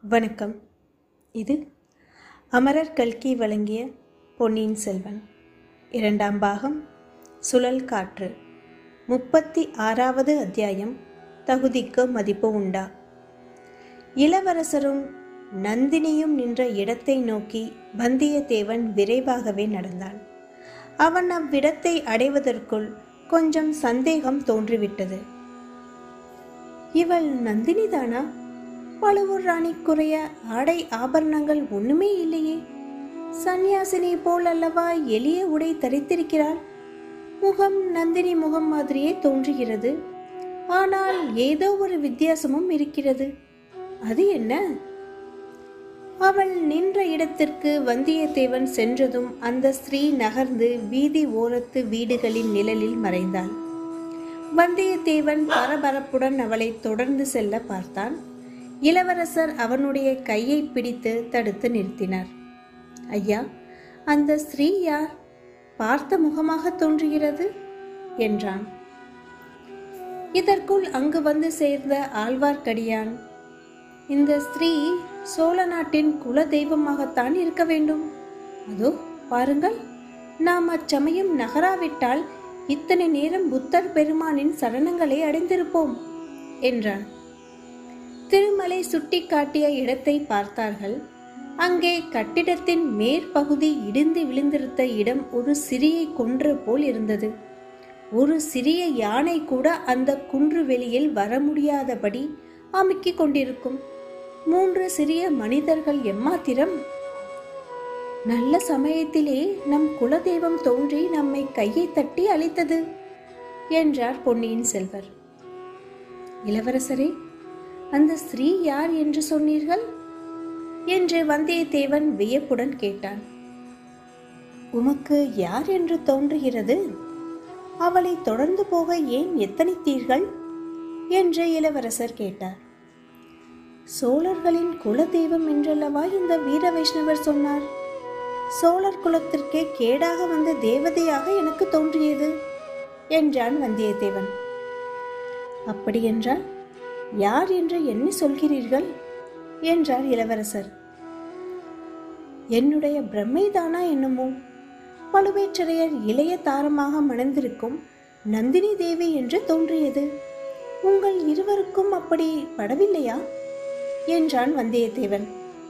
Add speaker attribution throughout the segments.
Speaker 1: வணக்கம் இது அமரர் கல்கி வழங்கிய பொன்னியின் செல்வன் இரண்டாம் பாகம் சுழல் காற்று முப்பத்தி ஆறாவது அத்தியாயம் தகுதிக்கு மதிப்பு உண்டா இளவரசரும் நந்தினியும் நின்ற இடத்தை நோக்கி வந்தியத்தேவன் விரைவாகவே நடந்தான் அவன் அவ்விடத்தை அடைவதற்குள் கொஞ்சம் சந்தேகம் தோன்றிவிட்டது இவள் நந்தினிதானா பழுவூர் ராணிக்குரிய ஆடை ஆபரணங்கள் ஒண்ணுமே இல்லையே சந்நியாசினி போல் அல்லவா எளிய உடை தரித்திருக்கிறாள் முகம் நந்தினி முகம் மாதிரியே தோன்றுகிறது ஆனால் ஏதோ ஒரு வித்தியாசமும் இருக்கிறது அது என்ன அவள் நின்ற இடத்திற்கு வந்தியத்தேவன் சென்றதும் அந்த ஸ்திரீ நகர்ந்து வீதி ஓரத்து வீடுகளின் நிழலில் மறைந்தாள் வந்தியத்தேவன் பரபரப்புடன் அவளை தொடர்ந்து செல்ல பார்த்தான் இளவரசர் அவனுடைய கையை பிடித்து தடுத்து நிறுத்தினார் ஐயா அந்த ஸ்திரீ யார் பார்த்த முகமாக தோன்றுகிறது என்றான் இதற்குள் அங்கு வந்து சேர்ந்த ஆழ்வார்க்கடியான் இந்த ஸ்திரீ சோழ நாட்டின் குல தெய்வமாகத்தான் இருக்க வேண்டும் அதோ பாருங்கள் நாம் அச்சமயம் நகராவிட்டால் இத்தனை நேரம் புத்தர் பெருமானின் சரணங்களை அடைந்திருப்போம் என்றான் திருமலை சுட்டிக்காட்டிய இடத்தை பார்த்தார்கள் அங்கே கட்டிடத்தின் மேற்பகுதி இடிந்து விழுந்திருந்த இடம் ஒரு சிறியை கொன்று போல் இருந்தது ஒரு சிறிய யானை கூட அந்த குன்று வெளியில் வர முடியாதபடி அமுக்கிக் கொண்டிருக்கும் மூன்று சிறிய மனிதர்கள் எம்மாத்திரம் நல்ல சமயத்திலே நம் குலதெய்வம் தோன்றி நம்மை கையை தட்டி அழைத்தது என்றார் பொன்னியின் செல்வர் இளவரசரே அந்த ஸ்திரீ யார் என்று சொன்னீர்கள் என்று வந்தியத்தேவன் வியப்புடன் கேட்டான் உமக்கு யார் என்று தோன்றுகிறது அவளை தொடர்ந்து போக ஏன் எத்தனித்தீர்கள் என்று இளவரசர் கேட்டார் சோழர்களின் குலதெய்வம் என்றல்லவா இந்த வீர வைஷ்ணவர் சொன்னார் சோழர் குலத்திற்கே கேடாக வந்த தேவதையாக எனக்கு தோன்றியது என்றான் வந்தியத்தேவன் அப்படியென்றால் யார் என்று எண்ணி சொல்கிறீர்கள் என்றார் இளவரசர் என்னுடைய பிரம்மைதானா என்னமோ பழுவேற்றரையர் இளைய தாரமாக மணந்திருக்கும் நந்தினி தேவி என்று தோன்றியது உங்கள் இருவருக்கும் அப்படி படவில்லையா என்றான் வந்தியத்தேவன்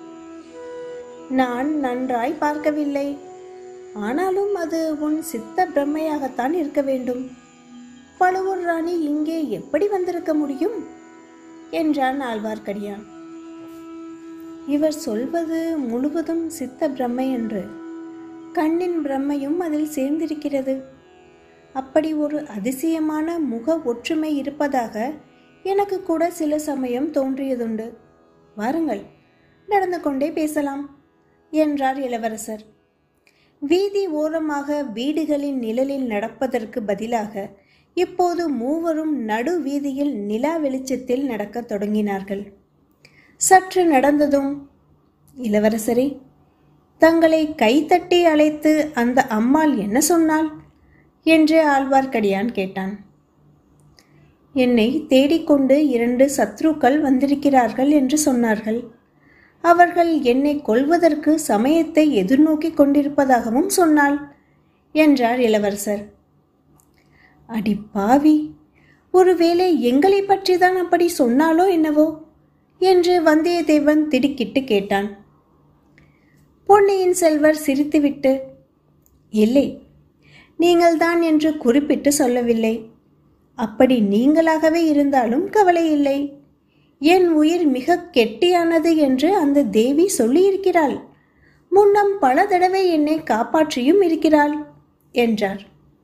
Speaker 1: நான் நன்றாய் பார்க்கவில்லை ஆனாலும் அது உன் சித்த பிரம்மையாகத்தான் இருக்க வேண்டும் பழுவூர் ராணி இங்கே எப்படி வந்திருக்க முடியும் என்றான் ஆழ்வார்க்கடியான் இவர் சொல்வது முழுவதும் சித்த பிரம்மை என்று கண்ணின் பிரம்மையும் அதில் சேர்ந்திருக்கிறது அப்படி ஒரு அதிசயமான முக ஒற்றுமை இருப்பதாக எனக்கு கூட சில சமயம் தோன்றியதுண்டு வாருங்கள் நடந்து கொண்டே பேசலாம் என்றார் இளவரசர் வீதி ஓரமாக வீடுகளின் நிழலில் நடப்பதற்கு பதிலாக இப்போது மூவரும் நடு வீதியில் நிலா வெளிச்சத்தில் நடக்கத் தொடங்கினார்கள் சற்று நடந்ததும் இளவரசரே தங்களை கைத்தட்டி அழைத்து அந்த அம்மாள் என்ன சொன்னாள் என்று ஆழ்வார்க்கடியான் கேட்டான் என்னை தேடிக்கொண்டு இரண்டு சத்ருக்கள் வந்திருக்கிறார்கள் என்று சொன்னார்கள் அவர்கள் என்னை கொல்வதற்கு சமயத்தை எதிர்நோக்கி கொண்டிருப்பதாகவும் சொன்னாள் என்றார் இளவரசர் அடி பாவி ஒருவேளை எங்களை பற்றிதான் அப்படி சொன்னாலோ என்னவோ என்று வந்தியத்தேவன் திடுக்கிட்டு கேட்டான் பொன்னியின் செல்வர் சிரித்துவிட்டு இல்லை நீங்கள்தான் என்று குறிப்பிட்டு சொல்லவில்லை அப்படி நீங்களாகவே இருந்தாலும் கவலை இல்லை என் உயிர் மிக கெட்டியானது என்று அந்த தேவி சொல்லியிருக்கிறாள் முன்னம் பல தடவை என்னை காப்பாற்றியும் இருக்கிறாள் என்றார்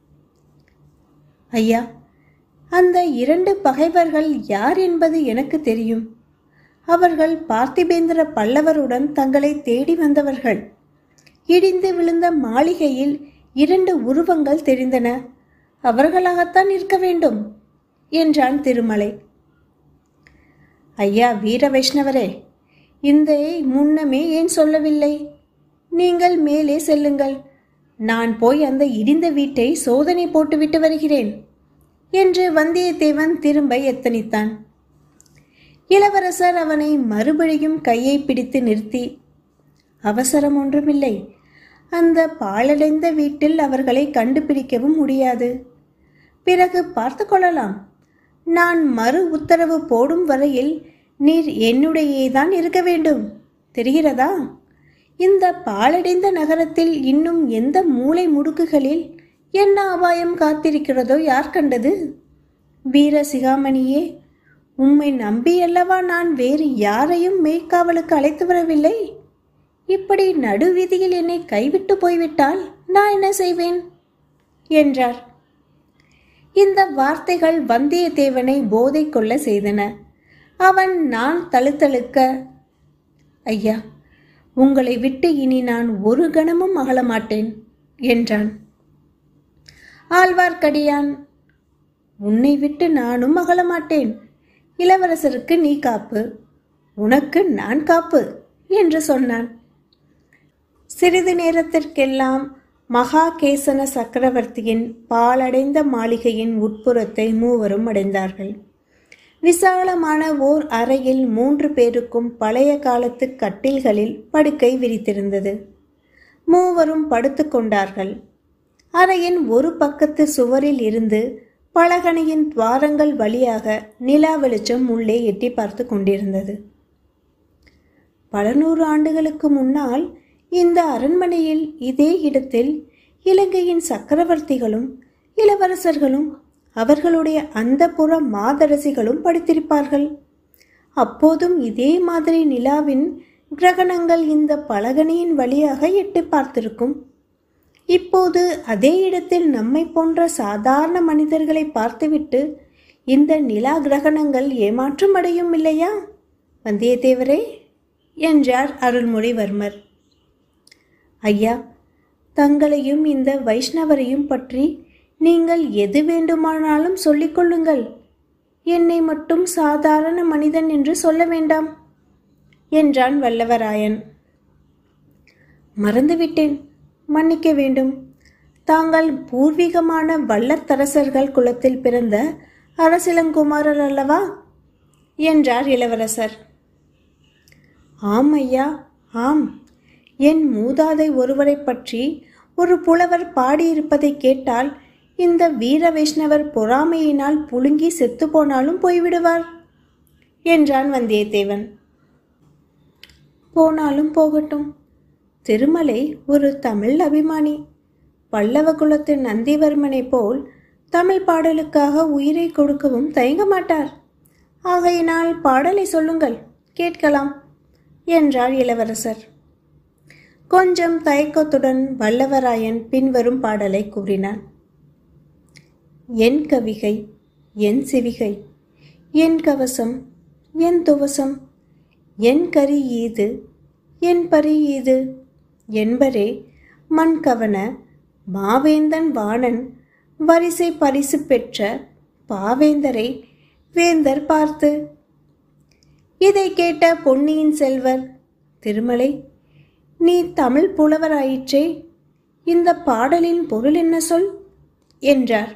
Speaker 1: ஐயா அந்த இரண்டு பகைவர்கள் யார் என்பது எனக்கு தெரியும் அவர்கள் பார்த்திபேந்திர பல்லவருடன் தங்களை தேடி வந்தவர்கள் இடிந்து விழுந்த மாளிகையில் இரண்டு உருவங்கள் தெரிந்தன அவர்களாகத்தான் இருக்க வேண்டும் என்றான் திருமலை ஐயா வீர வைஷ்ணவரே இந்த முன்னமே ஏன் சொல்லவில்லை நீங்கள் மேலே செல்லுங்கள் நான் போய் அந்த இடிந்த வீட்டை சோதனை போட்டுவிட்டு வருகிறேன் என்று வந்தியத்தேவன் திரும்ப எத்தனித்தான் இளவரசர் அவனை மறுபடியும் கையை பிடித்து நிறுத்தி அவசரம் ஒன்றுமில்லை அந்த பாழடைந்த வீட்டில் அவர்களை கண்டுபிடிக்கவும் முடியாது பிறகு பார்த்து கொள்ளலாம் நான் மறு உத்தரவு போடும் வரையில் நீர் என்னுடையேதான் இருக்க வேண்டும் தெரிகிறதா இந்த பாழடைந்த நகரத்தில் இன்னும் எந்த மூலை முடுக்குகளில் என்ன அபாயம் காத்திருக்கிறதோ யார் கண்டது வீர சிகாமணியே உம்மை நம்பியல்லவா நான் வேறு யாரையும் மெய்க்காவலுக்கு அழைத்து வரவில்லை இப்படி நடுவீதியில் என்னை கைவிட்டு போய்விட்டால் நான் என்ன செய்வேன் என்றார் இந்த வார்த்தைகள் வந்தியத்தேவனை போதை கொள்ள செய்தன அவன் நான் தழுத்தழுக்க ஐயா உங்களை விட்டு இனி நான் ஒரு கணமும் அகல மாட்டேன் என்றான் ஆழ்வார்க்கடியான் உன்னை விட்டு நானும் அகல மாட்டேன் இளவரசருக்கு நீ காப்பு உனக்கு நான் காப்பு என்று சொன்னான் சிறிது நேரத்திற்கெல்லாம் மகாகேசன சக்கரவர்த்தியின் பாலடைந்த மாளிகையின் உட்புறத்தை மூவரும் அடைந்தார்கள் விசாலமான ஓர் அறையில் மூன்று பேருக்கும் பழைய காலத்து கட்டில்களில் படுக்கை விரித்திருந்தது மூவரும் படுத்துக்கொண்டார்கள் அறையின் ஒரு பக்கத்து சுவரில் இருந்து பலகணியின் துவாரங்கள் வழியாக நிலா வெளிச்சம் உள்ளே எட்டி பார்த்து கொண்டிருந்தது பல நூறு ஆண்டுகளுக்கு முன்னால் இந்த அரண்மனையில் இதே இடத்தில் இலங்கையின் சக்கரவர்த்திகளும் இளவரசர்களும் அவர்களுடைய அந்தப்புற மாதரசிகளும் படுத்திருப்பார்கள் அப்போதும் இதே மாதிரி நிலாவின் கிரகணங்கள் இந்த பலகணியின் வழியாக எட்டி பார்த்திருக்கும் இப்போது அதே இடத்தில் நம்மை போன்ற சாதாரண மனிதர்களை பார்த்துவிட்டு இந்த நிலா கிரகணங்கள் ஏமாற்றம் அடையும் இல்லையா வந்தியத்தேவரே என்றார் அருள்மொழிவர்மர் ஐயா தங்களையும் இந்த வைஷ்ணவரையும் பற்றி நீங்கள் எது வேண்டுமானாலும் சொல்லிக் கொள்ளுங்கள் என்னை மட்டும் சாதாரண மனிதன் என்று சொல்ல வேண்டாம் என்றான் வல்லவராயன் மறந்துவிட்டேன் மன்னிக்க வேண்டும் தாங்கள் பூர்வீகமான வல்லத்தரசர்கள் குலத்தில் பிறந்த அரசிலங்குமாரர் அல்லவா என்றார் இளவரசர் ஆம் ஐயா ஆம் என் மூதாதை ஒருவரை பற்றி ஒரு புலவர் பாடியிருப்பதை கேட்டால் இந்த வீர வைஷ்ணவர் பொறாமையினால் புழுங்கி செத்து போனாலும் போய்விடுவார் என்றான் வந்தியத்தேவன் போனாலும் போகட்டும் திருமலை ஒரு தமிழ் அபிமானி பல்லவ குலத்து நந்திவர்மனைப் போல் தமிழ் பாடலுக்காக உயிரை கொடுக்கவும் தயங்க மாட்டார் ஆகையினால் பாடலை சொல்லுங்கள் கேட்கலாம் என்றார் இளவரசர் கொஞ்சம் தயக்கத்துடன் வல்லவராயன் பின்வரும் பாடலை கூறினான் என் கவிகை என் சிவிகை என் கவசம் என் துவசம் என் கரி ஈது என் பரி ஈது என்பரே மண் கவன மாவேந்தன் வாணன் வரிசை பரிசு பெற்ற பாவேந்தரை வேந்தர் பார்த்து இதை கேட்ட பொன்னியின் செல்வர் திருமலை நீ தமிழ் புலவராயிற்றே இந்த பாடலின் பொருள் என்ன சொல் என்றார்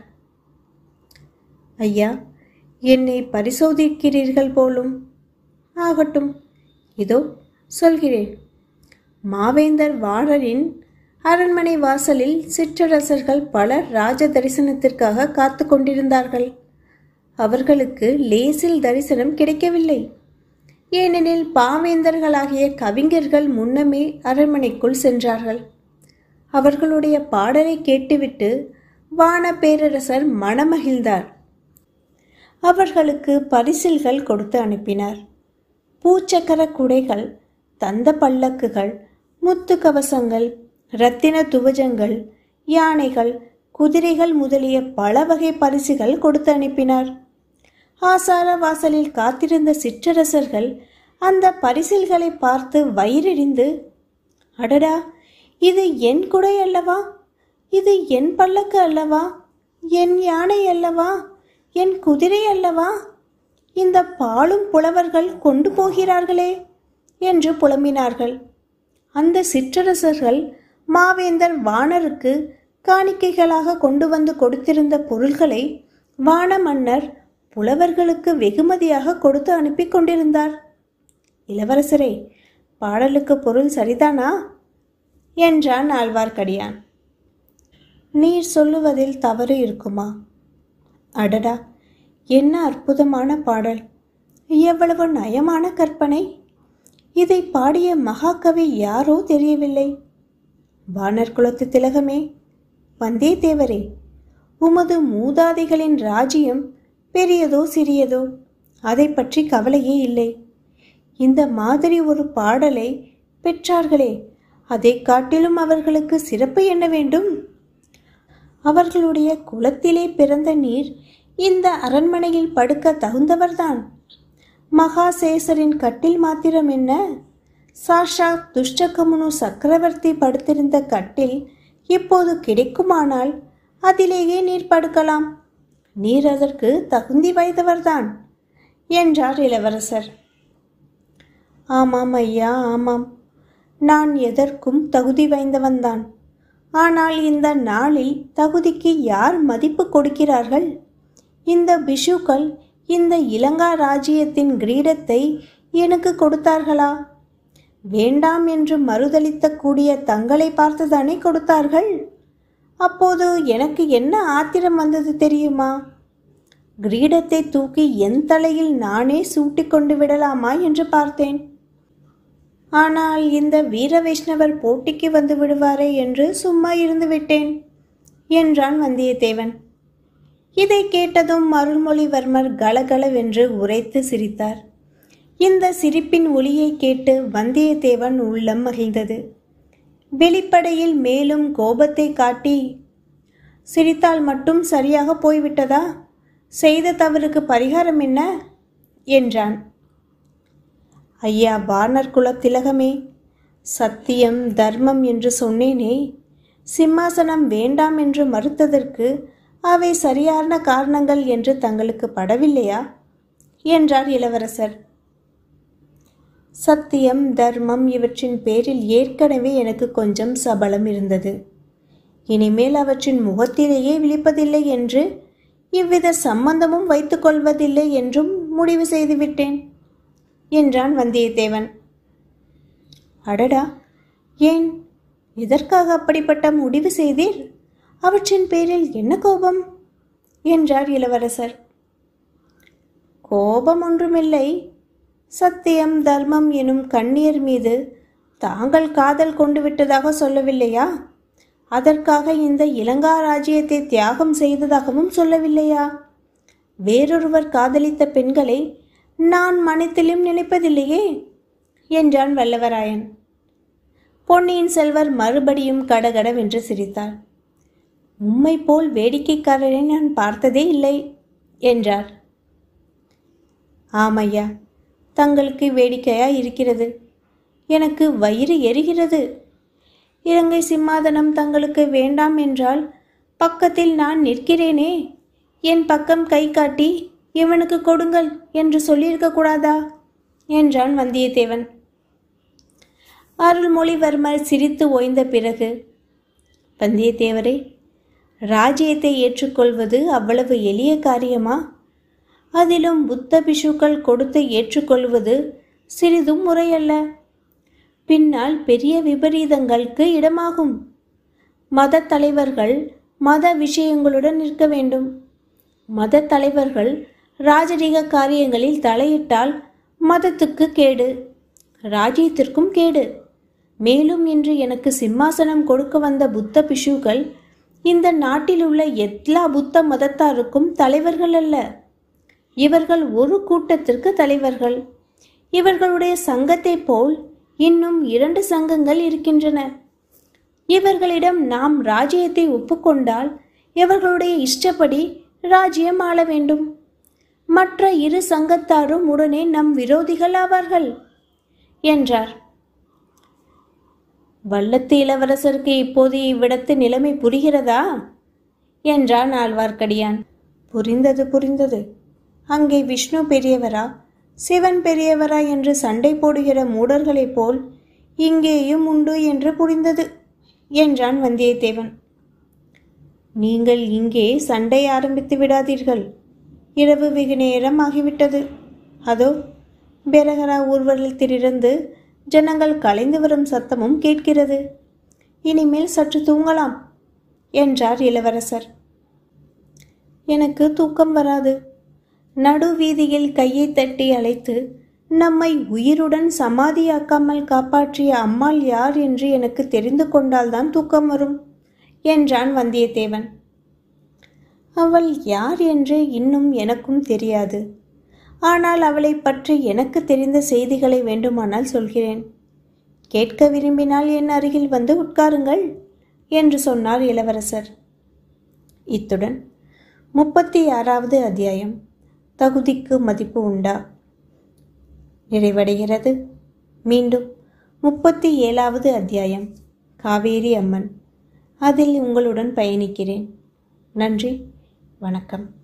Speaker 1: ஐயா என்னை பரிசோதிக்கிறீர்கள் போலும் ஆகட்டும் இதோ சொல்கிறேன் மாவேந்தர் வாழரின் அரண்மனை வாசலில் சிற்றரசர்கள் பலர் ராஜ தரிசனத்திற்காக காத்து கொண்டிருந்தார்கள் அவர்களுக்கு லேசில் தரிசனம் கிடைக்கவில்லை ஏனெனில் பாவேந்தர்களாகிய கவிஞர்கள் முன்னமே அரண்மனைக்குள் சென்றார்கள் அவர்களுடைய பாடலை கேட்டுவிட்டு வான பேரரசர் மனமகிழ்ந்தார் அவர்களுக்கு பரிசில்கள் கொடுத்து அனுப்பினார் பூச்சக்கர குடைகள் தந்த பல்லக்குகள் முத்து கவசங்கள் இரத்தின துவஜங்கள் யானைகள் குதிரைகள் முதலிய பல வகை பரிசுகள் கொடுத்து அனுப்பினார் ஆசார வாசலில் காத்திருந்த சிற்றரசர்கள் அந்த பரிசில்களை பார்த்து வயிறெறிந்து அடடா இது என் குடை அல்லவா இது என் பல்லக்கு அல்லவா என் யானை அல்லவா என் குதிரை அல்லவா இந்த பாலும் புலவர்கள் கொண்டு போகிறார்களே என்று புலம்பினார்கள் அந்த சிற்றரசர்கள் மாவேந்தர் வாணருக்கு காணிக்கைகளாக கொண்டு வந்து கொடுத்திருந்த பொருள்களை வான மன்னர் புலவர்களுக்கு வெகுமதியாக கொடுத்து அனுப்பி கொண்டிருந்தார் இளவரசரே பாடலுக்கு பொருள் சரிதானா என்றான் ஆழ்வார்க்கடியான் நீர் சொல்லுவதில் தவறு இருக்குமா அடடா என்ன அற்புதமான பாடல் எவ்வளவு நயமான கற்பனை இதை பாடிய மகாகவி யாரோ தெரியவில்லை வானர் குலத்து திலகமே வந்தேதேவரே உமது மூதாதைகளின் ராஜ்யம் பெரியதோ சிறியதோ அதை பற்றி கவலையே இல்லை இந்த மாதிரி ஒரு பாடலை பெற்றார்களே அதை காட்டிலும் அவர்களுக்கு சிறப்பு என்ன வேண்டும் அவர்களுடைய குலத்திலே பிறந்த நீர் இந்த அரண்மனையில் படுக்க தகுந்தவர்தான் மகாசேசரின் கட்டில் மாத்திரம் என்ன சாஷாத் துஷ்டகமுனு சக்கரவர்த்தி படுத்திருந்த கட்டில் இப்போது கிடைக்குமானால் அதிலேயே நீர் படுக்கலாம் நீர் அதற்கு தகுந்தி வாய்ந்தவர்தான் என்றார் இளவரசர் ஆமாம் ஐயா ஆமாம் நான் எதற்கும் தகுதி வாய்ந்தவன்தான் ஆனால் இந்த நாளில் தகுதிக்கு யார் மதிப்பு கொடுக்கிறார்கள் இந்த பிஷுக்கள் இந்த இலங்கா ராஜ்யத்தின் கிரீடத்தை எனக்கு கொடுத்தார்களா வேண்டாம் என்று மறுதளித்த கூடிய தங்களை பார்த்துதானே கொடுத்தார்கள் அப்போது எனக்கு என்ன ஆத்திரம் வந்தது தெரியுமா கிரீடத்தை தூக்கி என் தலையில் நானே சூட்டிக் கொண்டு விடலாமா என்று பார்த்தேன் ஆனால் இந்த வீர வைஷ்ணவர் போட்டிக்கு வந்து விடுவாரே என்று சும்மா இருந்து விட்டேன் என்றான் வந்தியத்தேவன் இதை கேட்டதும் அருள்மொழிவர்மர் கலகலவென்று உரைத்து சிரித்தார் இந்த சிரிப்பின் ஒலியை கேட்டு வந்தியத்தேவன் உள்ளம் மகிழ்ந்தது வெளிப்படையில் மேலும் கோபத்தை காட்டி சிரித்தால் மட்டும் சரியாக போய்விட்டதா செய்த தவறுக்கு பரிகாரம் என்ன என்றான் ஐயா வானர் குலத் திலகமே சத்தியம் தர்மம் என்று சொன்னேனே சிம்மாசனம் வேண்டாம் என்று மறுத்ததற்கு அவை சரியான காரணங்கள் என்று தங்களுக்கு படவில்லையா என்றார் இளவரசர் சத்தியம் தர்மம் இவற்றின் பேரில் ஏற்கனவே எனக்கு கொஞ்சம் சபலம் இருந்தது இனிமேல் அவற்றின் முகத்திலேயே விழிப்பதில்லை என்று இவ்வித சம்பந்தமும் வைத்துக்கொள்வதில்லை என்றும் முடிவு செய்துவிட்டேன் என்றான் வந்தியத்தேவன் அடடா ஏன் எதற்காக அப்படிப்பட்ட முடிவு செய்தீர் அவற்றின் பேரில் என்ன கோபம் என்றார் இளவரசர் கோபம் ஒன்றுமில்லை சத்தியம் தர்மம் எனும் கண்ணீர் மீது தாங்கள் காதல் கொண்டு விட்டதாக சொல்லவில்லையா அதற்காக இந்த இலங்கா ராஜ்யத்தை தியாகம் செய்ததாகவும் சொல்லவில்லையா வேறொருவர் காதலித்த பெண்களை நான் மனத்திலும் நினைப்பதில்லையே என்றான் வல்லவராயன் பொன்னியின் செல்வர் மறுபடியும் கடகடவென்று சிரித்தார் உம்மை போல் வேடிக்கைக்காரரை நான் பார்த்ததே இல்லை என்றார் ஆமையா தங்களுக்கு வேடிக்கையா இருக்கிறது எனக்கு வயிறு எரிகிறது இலங்கை சிம்மாதனம் தங்களுக்கு வேண்டாம் என்றால் பக்கத்தில் நான் நிற்கிறேனே என் பக்கம் கை காட்டி இவனுக்கு கொடுங்கள் என்று சொல்லியிருக்க கூடாதா என்றான் வந்தியத்தேவன் அருள்மொழிவர்மர் சிரித்து ஓய்ந்த பிறகு வந்தியத்தேவரே ராஜ்யத்தை ஏற்றுக்கொள்வது அவ்வளவு எளிய காரியமா அதிலும் புத்த பிஷுக்கள் கொடுத்து ஏற்றுக்கொள்வது சிறிதும் முறையல்ல பின்னால் பெரிய விபரீதங்களுக்கு இடமாகும் மத தலைவர்கள் மத விஷயங்களுடன் நிற்க வேண்டும் மத தலைவர்கள் ராஜரீக காரியங்களில் தலையிட்டால் மதத்துக்கு கேடு ராஜ்யத்திற்கும் கேடு மேலும் இன்று எனக்கு சிம்மாசனம் கொடுக்க வந்த புத்த பிஷுக்கள் இந்த நாட்டில் உள்ள எல்லா புத்த மதத்தாருக்கும் தலைவர்கள் அல்ல இவர்கள் ஒரு கூட்டத்திற்கு தலைவர்கள் இவர்களுடைய சங்கத்தை போல் இன்னும் இரண்டு சங்கங்கள் இருக்கின்றன இவர்களிடம் நாம் ராஜ்யத்தை ஒப்புக்கொண்டால் இவர்களுடைய இஷ்டப்படி ராஜ்யம் ஆள வேண்டும் மற்ற இரு சங்கத்தாரும் உடனே நம் விரோதிகள் ஆவார்கள் என்றார் வல்லத்து இளவரசருக்கு இப்போது இவ்விடத்து நிலைமை புரிகிறதா என்றான் ஆழ்வார்க்கடியான் புரிந்தது புரிந்தது அங்கே விஷ்ணு பெரியவரா சிவன் பெரியவரா என்று சண்டை போடுகிற மூடர்களைப் போல் இங்கேயும் உண்டு என்று புரிந்தது என்றான் வந்தியத்தேவன் நீங்கள் இங்கே சண்டை ஆரம்பித்து விடாதீர்கள் இரவு வெகு நேரம் ஆகிவிட்டது அதோ பெரகரா ஊர்வலத்திலிருந்து ஜனங்கள் கலைந்து வரும் சத்தமும் கேட்கிறது இனிமேல் சற்று தூங்கலாம் என்றார் இளவரசர் எனக்கு தூக்கம் வராது நடு வீதியில் கையை தட்டி அழைத்து நம்மை உயிருடன் சமாதியாக்காமல் காப்பாற்றிய அம்மாள் யார் என்று எனக்கு தெரிந்து கொண்டால்தான் தூக்கம் வரும் என்றான் வந்தியத்தேவன் அவள் யார் என்று இன்னும் எனக்கும் தெரியாது ஆனால் அவளை பற்றி எனக்கு தெரிந்த செய்திகளை வேண்டுமானால் சொல்கிறேன் கேட்க விரும்பினால் என் அருகில் வந்து உட்காருங்கள் என்று சொன்னார் இளவரசர் இத்துடன் முப்பத்தி ஆறாவது அத்தியாயம் தகுதிக்கு மதிப்பு உண்டா நிறைவடைகிறது மீண்டும் முப்பத்தி ஏழாவது அத்தியாயம் காவேரி அம்மன் அதில் உங்களுடன் பயணிக்கிறேன் நன்றி வணக்கம்